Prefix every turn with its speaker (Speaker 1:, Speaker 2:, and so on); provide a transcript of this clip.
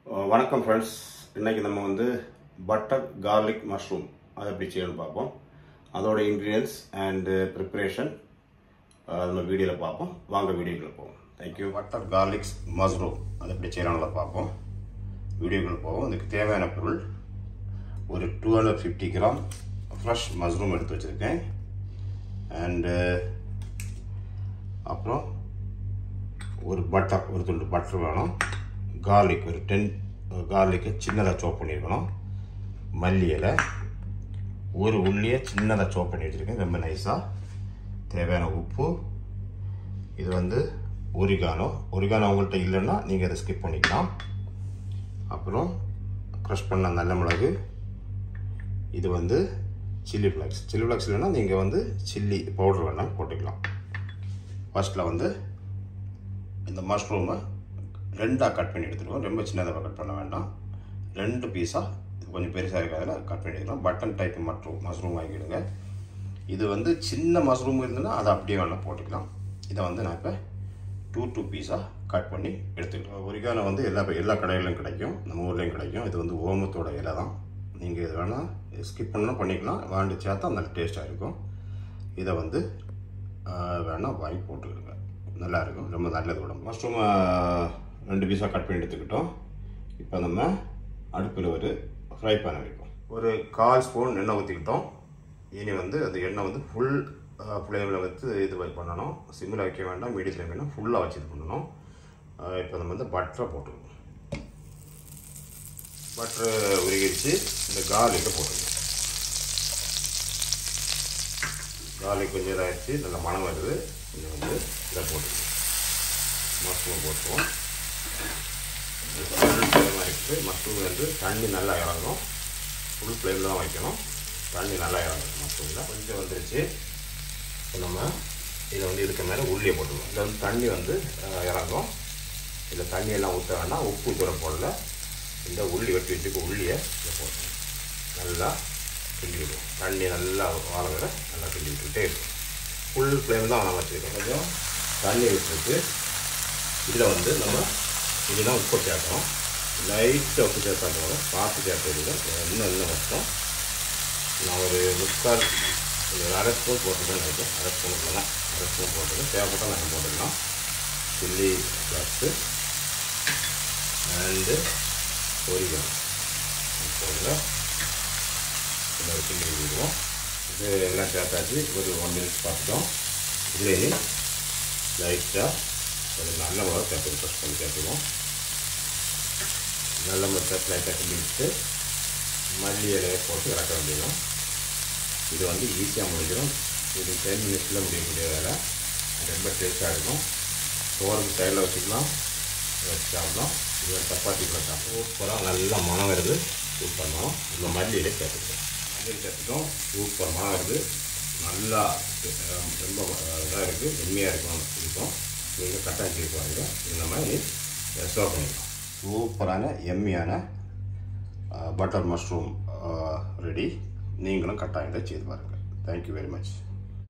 Speaker 1: அஹ் வணக்கம் ஃப்ரெண்ட்ஸ் இன்னைக்கு நம்ம வந்து பட்டர் கார்லிக் மஷ்ரூம் அதை எப்படி செய்யணும்னு பார்ப்போம் அதோட இன்க்ரீடியன்ஸ் அண்டு ப்ரிப்பரேஷன் நம்ம வீடியோவில் பார்ப்போம் வாங்க வீடியோக்குள்ள போவோம் தேங்க்யூ பட்டர் கார்லிக் மஷ்ரூம் அதை எப்படி செய்யணும்னு பார்ப்போம் வீடியோக்குள்ள போவோம் இதுக்கு தேவையான பொருள் ஒரு two hundred fifty gram fresh mushroom எடுத்து வச்சுருக்கேன் அண்டு அப்புறம் ஒரு பட்டர் ஒரு துண்டு பட்டர் வேணும் கார்லிக் ஒரு டென் கார்லிக்கை சின்னதாக சோப் பண்ணியிருக்கணும் மல்லி இலை ஒரு உள்ளியை சின்னதாக சோப் பண்ணி வச்சுருக்கேன் ரொம்ப நைஸாக தேவையான உப்பு இது வந்து ஒரிகானோ ஒரிகானோ உங்கள்கிட்ட இல்லைன்னா நீங்கள் அதை ஸ்கிப் பண்ணிக்கலாம் அப்புறம் க்ரஷ் பண்ண நல்ல மிளகு இது வந்து சில்லி ஃப்ளக்ஸ் சில்லி ஃப்ளக்ஸ் இல்லைன்னா நீங்கள் வந்து சில்லி பவுடர் வேணால் போட்டுக்கலாம் ஃபஸ்ட்டில் வந்து இந்த மஷ்ரூமை ரெண்டாக கட் பண்ணி எடுத்துருவோம் ரொம்ப சின்னதாக கட் பண்ண வேண்டாம் ரெண்டு பீஸாக இது கொஞ்சம் பெருசாக இருக்கிறதுல கட் பண்ணி எடுக்கலாம் பட்டன் டைப் மஷ்ரூம் மஷ்ரூம் வாங்கிடுங்க இது வந்து சின்ன மஷ்ரூம் இருந்ததுன்னா அதை அப்படியே வேணால் போட்டுக்கலாம் இதை வந்து நான் இப்போ டூ டூ பீஸாக கட் பண்ணி எடுத்துக்கலாம் ஒரிகானோ வந்து எல்லா எல்லா கடைகளிலும் கிடைக்கும் நம்ம ஊர்லேயும் கிடைக்கும் இது வந்து ஓமத்தோட இலை தான் நீங்கள் இது வேணால் ஸ்கிப் பண்ணணும் பண்ணிக்கலாம் வாண்டி சேர்த்தா நல்ல டேஸ்ட்டாக இருக்கும் இதை வந்து வேணால் வாங்கி போட்டுக்கிடுங்க நல்லா இருக்கும் ரொம்ப நல்லது உடம்பு மஷ்ரூம் ரெண்டு பீஸாக கட் பண்ணி எடுத்துக்கிட்டோம் இப்போ நம்ம அடுப்பில் ஒரு ஃப்ரை பேன் வைப்போம் ஒரு கால் ஸ்பூன் எண்ணெய் ஊற்றிக்கிட்டோம் இனி வந்து அந்த எண்ணெய் வந்து ஃபுல் ஃப்ளேமில் வச்சு இது பண்ணணும் சிம்மில் வைக்க வேண்டாம் மீடியத்தில் வைக்க வேண்டாம் ஃபுல்லாக வச்சு இது பண்ணணும் இப்போ நம்ம வந்து பட்டரை போட்டுக்கணும் பட்டரை உருகிடுச்சு இந்த கார்லிக்கை போட்டுக்கணும் கார்லிக் கொஞ்சம் இதாகிடுச்சு நல்ல மனம் வருது இதை வந்து இதை போட்டுக்கணும் மஷ்ரூம் போட்டுருவோம் ஃபுல் ஃப்ளேமாக இருக்குது மஷ்ரூம் வந்து தண்ணி நல்லா இறங்கும் ஃபுல் ஃப்ளேமில் தான் வைக்கணும் தண்ணி நல்லா இறங்கும் மஷ்ரூமில் கொஞ்சம் வந்துருச்சு இப்போ நம்ம இதை வந்து இதுக்கு மேலே உள்ளியை போட்டுருவோம் இதில் வந்து தண்ணி வந்து இறங்கும் இதில் தண்ணியெல்லாம் ஊற்ற வேண்டாம் உப்பு கூட போடல இந்த உள்ளி வெட்டி வச்சுக்க உள்ளியை இதை போட்டணும் நல்லா கிண்டி விடுவோம் தண்ணி நல்லா வாழ வர நல்லா கிண்டி விட்டுக்கிட்டே இருக்கும் ஃபுல் ஃப்ளேம் தான் நம்ம வச்சுருக்கோம் கொஞ்சம் தண்ணி விட்டுருக்கு இதில் வந்து நம்ம இதுதான் உப்பு சேர்க்கணும் லைட்டாக உப்பு சேர்த்தா போதும் பார்த்து சேர்த்ததில்லை இன்னும் இன்னும் கஷ்டம் நான் ஒரு முக்கால் ஒரு அரை ஸ்பூன் போட்டுருக்கேன் நினைக்கிறேன் அரை ஸ்பூனுக்கு தான் அரை ஸ்பூன் போட்டுருக்கேன் தேவைப்பட்டால் நாங்கள் போட்டுக்கலாம் சில்லி ப்ளஸ்ஸு அண்டு பொரிக்கணும் போடல இன்னொரு கிண்டி விடுவோம் இது எல்லாம் சேர்த்தாச்சு ஒரு ஒன் மினிட்ஸ் பார்த்துட்டோம் இதுலேயும் லைட்டாக ஒரு நல்ல மிளகா சேர்த்து ப்ரெஸ் பண்ணி சேர்த்துக்குவோம் நல்ல மிளகா சேர்த்து லைட்டாக கிண்டி விட்டு மல்லி இலையை போட்டு இறக்க வேண்டியதும் இது வந்து ஈஸியாக முடிஞ்சிடும் இது டென் மினிட்ஸில் முடியக்கூடிய வேலை ரொம்ப டேஸ்ட்டாக இருக்கும் சோறுக்கு சைடில் வச்சுக்கலாம் வச்சு சாப்பிடலாம் இது சப்பாத்தி கூட சாப்பிடும் சூப்பராக நல்லா மனம் வருது சூப்பர் மனம் இந்த மல்லியிலே சேர்த்துக்கிறோம் மல்லியில் சேர்த்துட்டோம் சூப்பர் மனம் வருது நல்லா ரொம்ப இதாக இருக்குது எம்மியாக இருக்கும் பிடிக்கும் நீங்கள் கட்டாயம் செய்து பாருங்க இது நம்ம சர்வ் பண்ணிக்கலாம் சூப்பரான எம்மியான பட்டர் மஷ்ரூம் ரெடி நீங்களும் கட்டாயம் செய்து பாருங்கள் தேங்க்யூ வெரி மச்